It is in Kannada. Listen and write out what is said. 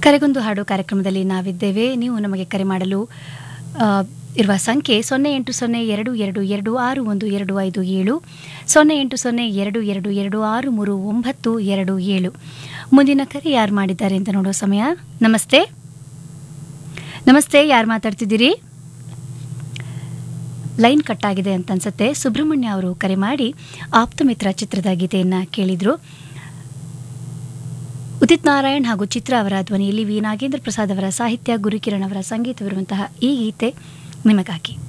ಕರೆಗೊಂದು ಹಾಡು ಕಾರ್ಯಕ್ರಮದಲ್ಲಿ ನಾವಿದ್ದೇವೆ ನೀವು ನಮಗೆ ಕರೆ ಮಾಡಲು ಆ, ಇರುವ ಸಂಖ್ಯೆ ಸೊನ್ನೆ ಎಂಟು ಸೊನ್ನೆ ಎರಡು ಎರಡು ಎರಡು ಆರು ಒಂದು ಎರಡು ಐದು ಏಳು ಸೊನ್ನೆ ಎಂಟು ಸೊನ್ನೆ ಎರಡು ಎರಡು ಎರಡು ಆರು ಮೂರು ಒಂಬತ್ತು ಎರಡು ಏಳು ಮುಂದಿನ ಕರೆ ಯಾರು ಮಾಡಿದ್ದಾರೆ ಅಂತ ನೋಡೋ ಸಮಯ ನಮಸ್ತೆ ನಮಸ್ತೆ ಯಾರು ಮಾತಾಡ್ತಿದ್ದೀರಿ ಲೈನ್ ಕಟ್ ಆಗಿದೆ ಅಂತ ಅನ್ಸುತ್ತೆ ಸುಬ್ರಹ್ಮಣ್ಯ ಅವರು ಕರೆ ಮಾಡಿ ಆಪ್ತಮಿತ್ರ ಚಿತ್ರದ ಗೀತೆಯನ್ನ ಕೇಳಿದ್ರು ಉದಿತ್ ನಾರಾಯಣ್ ಹಾಗೂ ಚಿತ್ರ ಅವರ ಧ್ವನಿಯಲ್ಲಿ ವಿ ನಾಗೇಂದ್ರ ಪ್ರಸಾದ್ ಅವರ ಸಾಹಿತ್ಯ ಗುರುಕಿರಣ್ ಅವರ ಸಂಗೀತವಿರುವಂತಹ ಈ ಗೀತೆ ನಿಮಗಾಗಿ